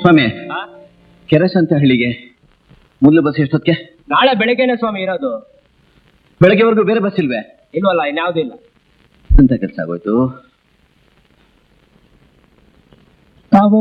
ಸ್ವಾಮಿ ಕೆರಸ್ ಅಂತ ಹಳ್ಳಿಗೆ ಮೊದಲು ಬಸ್ ಎಷ್ಟೊತ್ತಿಗೆ ನಾಳೆ ಬೆಳಗ್ಗೆನೆ ಸ್ವಾಮಿ ಇರೋದು ಬೆಳಗ್ಗೆವರೆಗೂ ಬೇರೆ ಬಸ್ ಇಲ್ವೇ ಇಲ್ವಲ್ಲ ಇನ್ಯಾವುದೂ ಇಲ್ಲ ಅಂತ ಕೆಲಸ ಆಗೋಯ್ತು ತಾವು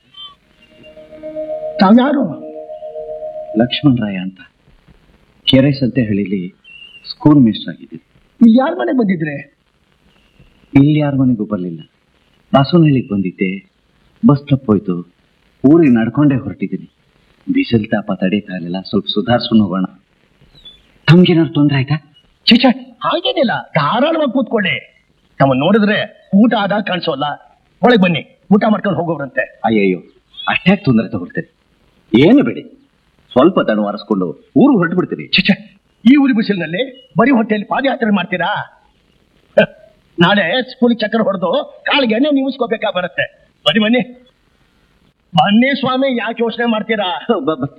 ತಾವ್ಯಾರು ಲಕ್ಷ್ಮಣ್ ರಾಯ ಅಂತ ಕೆರೆಸ್ ಅಂತ ಹಳ್ಳಿಲಿ ಸ್ಕೂಲ್ ಮಿಸ್ಟರ್ ಆಗಿದ್ದೀನಿ ಇಲ್ಲಿ ಯಾರ ಮನೆಗೆ ಬಂದಿದ್ರೆ ಇಲ್ಲಿ ಯಾರ ಮನೆಗೂ ಬರಲಿಲ್ಲ ಬಸವನಹಳ್ಳಿಗೆ ಬಂದಿದ್ದೆ ಬಸ್ ತಪ್ಪೋಯ್ತು ಊರಿಗೆ ನಡ್ಕೊಂಡೇ ಹೊರಟಿದ್ದೀನಿ ಬಿಸಿಲು ತಾಪ ತಡೀತಾಗಲಿಲ್ಲ ಸ್ವಲ್ಪ ಸುಧಾರಿಸ್ಕೊಂಡು ಹೋಗೋಣ ತಮ್ಗೇನಾದ್ರು ತೊಂದರೆ ಆಯ್ತಾ ಚಿಚ ಹಾಗೇನಿಲ್ಲ ಧಾರಾಳವಾಗಿ ಕೂತ್ಕೊಳ್ಳಿ ನಮ್ಮ ನೋಡಿದ್ರೆ ಊಟ ಆದಾಗ ಕಾಣಿಸೋಲ್ಲ ಒಳಗೆ ಬನ್ನಿ ಊಟ ಮಾಡ್ಕೊಂಡು ಹೋಗೋರಂತೆ ಅಯ್ಯಯ್ಯೋ ಅಷ್ಟೇ ತೊಂದರೆ ತಗೊಳ್ತೀನಿ ಏನು ಬೇಡಿ ಸ್ವಲ್ಪ ತಣ್ಣು ಆರಿಸ್ಕೊಂಡು ಊರು ಹೊರಟು ಬಿಡ್ತೀನಿ ಚಿಚ ಈ ಊರಿ ಬಿಸಿಲಿನಲ್ಲಿ ಬರೀ ಹೊಟ್ಟೆಯಲ್ಲಿ ಪಾದಯಾತ್ರೆ ಮಾಡ್ತೀರಾ ಹ, ನಾಳೆ ಸ್ಕೂಲ್ ಚಕ್ಕರ್ ಹೊಡೆದು ಕಾಳಿಗೆ ಎಣ್ಣೆ ನೀವಿಸ್ಕೋಬೇಕಾ ಬರುತ್ತೆ ಬನ್ನಿ ಬನ್ನಿ ಬನ್ನಿ ಸ್ವಾಮಿ ಯಾಕೆ ಯೋಚನೆ ಮಾಡ್ತೀರಾ ಬ- ಬ-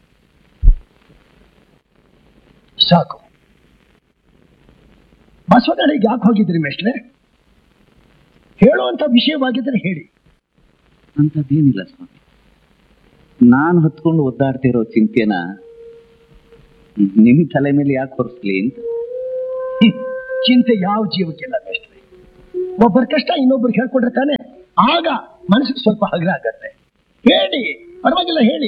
ಸಾಕು ಬಸವನಹಳ್ಳಿಗೆ ಯಾಕೆ ಹೋಗಿದ್ರಿ ಮೇಷ್ಟ್ರೆ ಹೇಳುವಂತ ವಿಷಯವಾಗಿದ್ರೆ ಹೇಳಿ ಅಂಥದ್ದೇನಿಲ್ಲ ಸ್ವಾಮಿ ನಾನು ಹೊತ್ಕೊಂಡು ಒದ್ದಾಡ್ತಿರೋ ಚಿಂತೆನ ನಿಮ್ ತಲೆ ಮೇಲೆ ಯಾಕೆ ಹೊರಿಸ್ಲಿ ಅಂತ ಹ್ಮ್. ಚಿಂತೆ ಯಾವ ಜೀವಕ್ಕಿಲ್ಲ ಮೇಷ್ಟ್ರೆ ಒಬ್ಬರ ಕಷ್ಟ ಇನ್ನೊಬ್ರು ಹೇಳ್ಕೊಂಡ್ರೆ ತಾನೆ ಆಗ ಮನಸ್ಸಿಗೆ ಸ್ವಲ್ಪ ಹಗುರ ಆಗತ್ತೆ ಹೇಳಿ ಪರವಾಗಿಲ್ಲ ಹೇಳಿ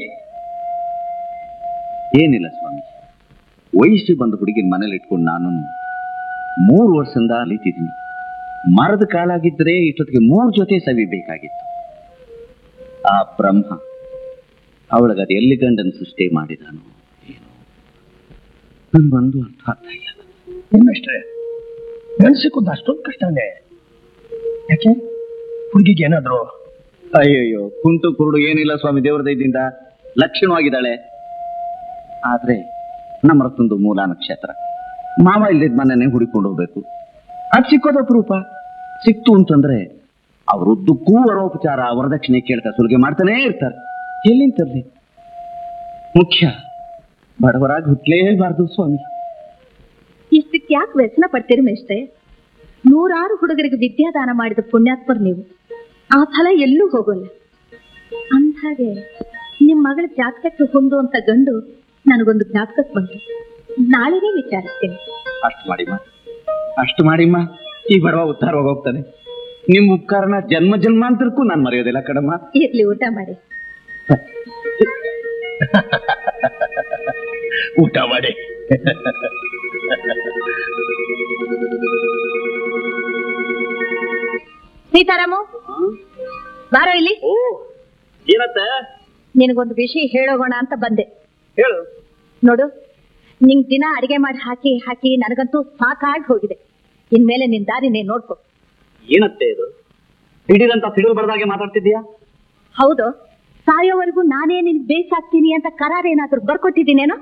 ಏನಿಲ್ಲ ಸ್ವಾಮಿ ವಯಸ್ಸು ಬಂದ ಹುಡುಗಿನ ಮನೇಲಿ ಇಟ್ಕೊಂಡು ನಾನು ಮೂರು ವರ್ಷದಿಂದ ಅಲಿತಿದ್ದೀನಿ ಮರದ ಕಾಲಾಗಿದ್ರೆ ಇಷ್ಟೊತ್ತಿಗೆ ಮೂರು ಜೊತೆ ಸವಿಬೇಕಾಗಿತ್ತು ಆ ಬ್ರಹ್ಮ ಅವಳಿಗೆ ಅದು ಎಲ್ಲಿ ಗಂಡನ ಸೃಷ್ಟಿ ಮಾಡಿದಾನೋ ಏನೋ ನನ್ಗೊಂದು ಅರ್ಥ ಆಗ್ತಾ ಇಲ್ಲ ನಿಮ್ಮಷ್ಟೇ ಗಂಡಸಕ್ಕೊಂದು ಅಷ್ಟೊಂದು ಕಷ್ಟನೇ ಯಾಕೆ ಹುಡುಗಿಗೆ ಏನಾದ್ರು ಅಯ್ಯಯ್ಯೋ ಕುಂಟು ಕುರುಡು ಏನಿಲ್ಲ ಸ್ವಾಮಿ ದೇವರ ದಯದಿಂದ ಲಕ್ಷಣವಾಗಿದ್ದಾಳೆ ಆದ್ರೆ ನಮ್ಮ ರತ್ತೊಂದು ಮೂಲ ನಕ್ಷತ್ರ ಮಾವ ಇಲ್ಲಿದ್ ಮನೆನೇ ಹುಡುಕೊಂಡು ಹೋಗ್ಬೇಕು ಅದ್ ಸಿಕ್ಕೋದು ಅಪರೂಪ ಸಿಕ್ತು ಅಂತಂದ್ರೆ ಅವರುದ್ದಕ್ಕೂ ವರೋಪಚಾರ ವರದಕ್ಷಿಣೆ ಕೇಳ್ತಾ ಸುಲಿಗೆ ಮಾಡ್ತಾನೇ ಇರ್ತಾರೆ ಎಲ್ಲಿಂದ ತರ್ಲಿ ಮುಖ್ಯ ಬಡವರಾಗಿ ಹುಟ್ಲೇಬಾರ್ದು ಸ್ವಾಮಿ ಇಷ್ಟಕ್ಕೆ ಯಾಕೆ ವ್ಯಸನ ಪಡ್ತೀರಿ ಮೇಷ್ಟ್ರೆ ನೂರಾರು ಹುಡುಗರಿಗೆ ವಿದ್ಯಾದಾನ ಮಾಡಿದ ಪುಣ್ಯಾತ್ಮರು ನೀವು ಆ ಫಲ ಎಲ್ಲೂ ಹೋಗೋಲ್ಲ ಅಂದ್ಹಾಗೆ ನಿಮ್ ಮಗಳ ಜಾತಕಕ್ಕೆ ಹೊಂದುವಂತ ಗಂಡು ನನಗೊಂದು ಜ್ಞಾಪಕಕ್ಕೆ ಬಂತು ನಾಳೆನೇ ವಿಚಾರಿಸ್ತೀನಿ ಅಷ್ಟು ಮಾಡಿಮ್ಮ ಅಷ್ಟು ಮಾಡಿಮ್ಮ ಈ ಬಡವ ಉದ್ಧಾರ ಹೋಗ್ತಾನೆ ನಿಮ್ ಉಪಕಾರನ ಜನ್ಮ ಜನ್ಮಾಂತರಕ್ಕೂ ನಾನು ಮರೆಯೋದಿಲ್ಲ ಕಡಮ್ಮ ಇರ್ಲಿ ಊಟ ಮಾಡಿ ಊಟ ಮಾಡಿ ಸೀತಾರಾಮು ಬಾರೋ ಇಲ್ಲಿ ಓ ಏನತ್ತೆ ನಿನಗೊಂದು ವಿಷಯ ಹೇಳೋಗೋಣ ಅಂತ ಬಂದೆ ಹೇಳು ನೋಡು ನಿಂಗ್ ದಿನ ಅಡಿಗೆ ಮಾಡಿ ಹಾಕಿ ಹಾಕಿ ನನಗಂತೂ ಸಾಕಾಗಿ ಹೋಗಿದೆ ಇನ್ಮೇಲೆ ನಿನ್ ದಾರಿ ನೀನ್ ನೋಡ್ಕೊ ಏನತ್ತೆ ಇದು ದಿಢೀರಂತ ಸಿಡಿಲು ಬರದಾಗೆ ಮಾತಾಡ್ತಿದ್ಯಾ ಹೌದು ಸಾಯೋವರೆಗೂ ನಾನೇ ನಿನ್ ಬೇಸಾಕ್ತೀನಿ ಅಂತ ಕರಾರ ಏನಾದ್ರೂ ಬರ್ಕೊಟ್ಟಿದ್ದೀನೇನೋ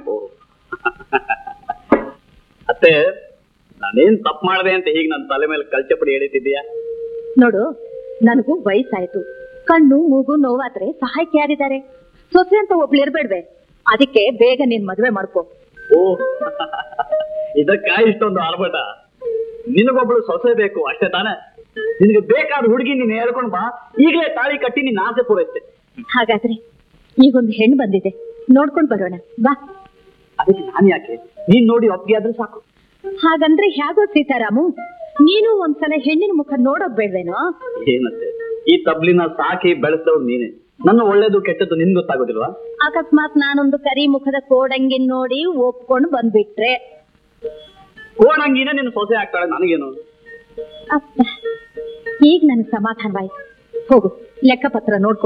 ಅತ್ತೆ ನಾನೇನ್ ತಪ್ಪು ಮಾಡಿದೆ ಅಂತ ಹೀಗೆ ನನ್ನ ತಲೆ ಮೇಲೆ ಕಲ್ಚಪಡಿ ಹೇಳಿದ್ಯಾ ನೋಡು ನನಗೂ ವಯಸ್ಸಾಯ್ತು ಕಣ್ಣು ಮೂಗು ನೋವಾದ್ರೆ ಸಹಾಯಕ್ಕೆ ಯಾರಿದ್ದಾರೆ ಸೊಸೆ ಅಂತ ಒಬ್ಳು ಇರ್ಬೇಡ್ವೆ ಅದಕ್ಕೆ ಬೇಗ ನಿನ್ ಮದ್ವೆ ಮಾಡ್ಕೊ ಓ ಇದಕ್ಕ ಇಷ್ಟೊಂದು ಆರ್ಭಟ ನಿನಗೊಬ್ಳು ಸೊಸೆ ಬೇಕು ಅಷ್ಟೇ ತಾನೆ ನಿನಗೆ ಬೇಕಾದ ಹುಡುಗಿ ನೀನು ಹೇಳ್ಕೊಂಡು ಬಾ ಈಗಲೇ ತಾಳಿ ಕಟ್ಟಿ ನಿನ್ನ ಆಸೆ ಪೂರೈತೆ ಹಾಗಾದ್ರೆ ಈಗೊಂದು ಹೆಣ್ಣು ಬಂದಿದೆ ನೋಡ್ಕೊಂಡ್ ಬರೋಣ ಬಾ ಅದಕ್ಕೆ ನಾನು ಯಾಕೆ ನೀನ್ ನೋಡಿ ಒಪ್ಪಿಗೆ ಆದ್ರೆ ಸಾಕು ಹಾಗಂದ್ರೆ ಹೇಗೋ ಸೀತಾರಾಮು ನೀನು ಒಂದ್ಸಲ ಹೆಣ್ಣಿನ ಮುಖ ನೋಡೋದ್ ಬೇಡ್ವೇನೋ ಏನತ್ತೆ ಈ ತಬ್ಲಿನ ಸಾಕಿ ಬೆಳೆಸಿದವ್ರು ನೀನೆ ನನ್ನ ಒಳ್ಳೇದು ಕೆಟ್ಟದ್ದು ನಿನ್ ಗೊತ್ತಾಗೋದಿಲ್ವಾ ಅಕಸ್ಮಾತ್ ನಾನೊಂದು ಕರಿ ಮುಖದ ಕೋಡಂಗಿನ್ ನೋಡಿ ಒಪ್ಕೊಂಡು ಬಂದ್ಬಿಟ್ರೆ ಕೋಣಂಗಿನ ನಿನ್ನ ಸೊಸೆ ಆಗ್ತಾಳೆ ನನಗೇನು ಅಪ್ಪ ಈಗ ನನಗೆ ಸಮಾಧಾನವಾಯ್ತು ಹೋಗು ಲೆಕ್ಕಪತ್ರ ನೋಡ್ಕೋ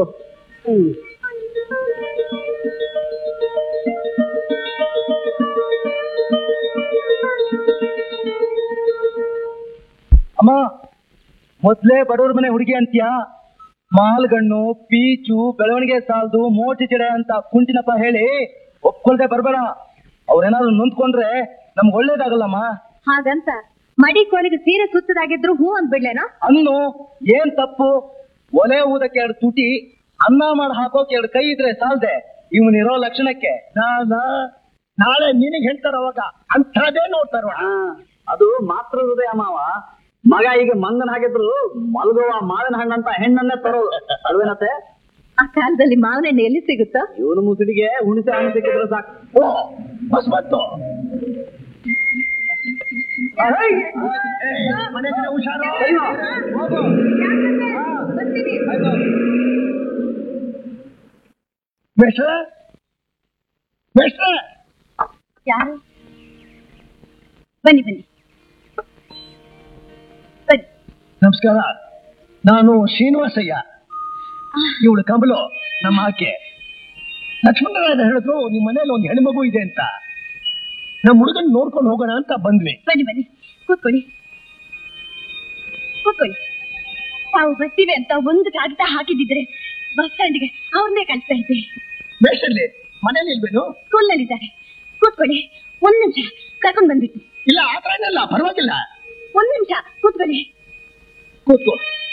ಅಮ್ಮ ಮೊದ್ಲೇ ಬಡವ್ರ ಮನೆ ಹುಡುಗಿ ಅಂತ್ಯಾ ಮಾಲ್ಗಣ್ಣು ಪೀಚು ಬೆಳವಣಿಗೆ ಸಾಲದು ಮೋಟಿ ಚಿಡೆ ಅಂತ ಕುಂಟಿನಪ್ಪ ಹೇಳಿ ಒಪ್ಕೊಳ್ದೆ ಬರ್ಬೇಡ ಅವ್ರೇನಾದ್ರು ನೊಂದ್ಕೊಂಡ್ರೆ ನಮ್ಗೆ ಒಳ್ಳೇದಾಗಲ್ಲಮ್ಮ ಹಾಗಂತ ಮಡಿ ಕೋಲಿಗೆ ಸೀರೆ ಸುತ್ತದಾಗಿದ್ರು ಹೂ ಅಂದ್ಬಿಡ್ಲೇನಾ ಅನ್ನು ಏನ್ ತಪ್ಪು ಒಲೆ ಊದಕ್ಕೆ ಎರಡು ತುಟಿ ಅನ್ನ ಮಾಡಿ ಹಾಕೋಕೆ ಎರಡು ಕೈ ಇದ್ರೆ ಸಾಲ್ದೆ ಇವನಿರೋ ಲಕ್ಷಣಕ್ಕೆ ನಾಳೆ ನಿನಗೆ ಹೇಳ್ತಾರ ಅವಾಗ ಅಂಥದೇ ನೋಡ್ತಾರ ಅದು ಮಾತ್ರ ಹೃದಯ ಮಾವ ಮಗ ಈಗ ಮಂಗನ ಹಾಕಿದ್ರು ಮಲಗುವ ಮಾವಿನ ಹಣ್ಣಂತ ಹೆಣ್ಣನ್ನೇ ತರೋದು ಅಲ್ವೇನತ್ತೆ ಆ ಕಾಲದಲ್ಲಿ ಮಾವಿನ ಹಣ್ಣು ಎಲ್ಲಿ ಸಿಗುತ್ತೋ ಇವನು ಮುಸುಡಿಗೆ ಹುಣಸೆ ಹಣ್ಣು ಸಿಕ್ಕಿದ್ರೆ ಸಾಕು ಓ ಬಸ್ ಬಂತು ಅಹೈ! ಏ, ಮನೆ ಕಡೆ ಹುಷಾರು ಹೋಗು. ಮೇಷ್ಟ್ರೆ? ಮೇಷ್ಟ್ರೆ? ಯಾರು ಬನ್ನಿ ಬನ್ನಿ ಬನ್ನಿ ನಮಸ್ಕಾರ ನಾನು ಶ್ರೀನಿವಾಸಯ್ಯ ಇವಳು ಕಮಲು ನಮ್ಮ ಆಕೆ ಲಕ್ಷ್ಮಣರಾಯ ಹೇಳಿದ್ರು ನಿಮ್ಮ ಮನೇಲಿ ಒಂದು ಹೆಣ್ಮಗು ಇದೆ ಅಂತ ನಮ್ಮ ಹುಡುಗನ್ ನೋಡ್ಕೊಂಡು ಹೋಗೋಣ ಅಂತ ಬಂದ್ವಿ ಬನ್ನಿ ಬನ್ನಿ ಕೂತ್ಕೊಳ್ಳಿ ಕೂತ್ಕೊಳ್ಳಿ ತಾವು ಬರ್ತೀವಿ ಅಂತ ಒಂದು ಕಾಗದ ಹಾಕಿದಿದ್ರೆ ಬಸ್ ಸ್ಟ್ಯಾಂಡ್ಗೆ ಅವ್ರನ್ನೇ ಕಳಿಸ್ತಾ ಇದ್ದೆ ಮೇಷಲ್ಲಿ ಮನೇಲಿ ಇಲ್ವೇನು ಸ್ಕೂಲ್ನಲ್ಲಿದ್ದಾರೆ ಕೂತ್ಕೊಳ್ಳಿ ಒಂದ್ ನಿಮಿಷ ಕರ್ಕೊಂಡ್ ಬಂದ್ಬಿಟ್ಟು ಇಲ್ಲ ಆ ಥರ ಏನಿಲ್ಲ ಪರವಾಗಿಲ್ಲ ಒಂದ್ ನಿಮಿಷ ಕೂತ್ಕೊಳ್ಳಿ ಕೂತ್ಕೋ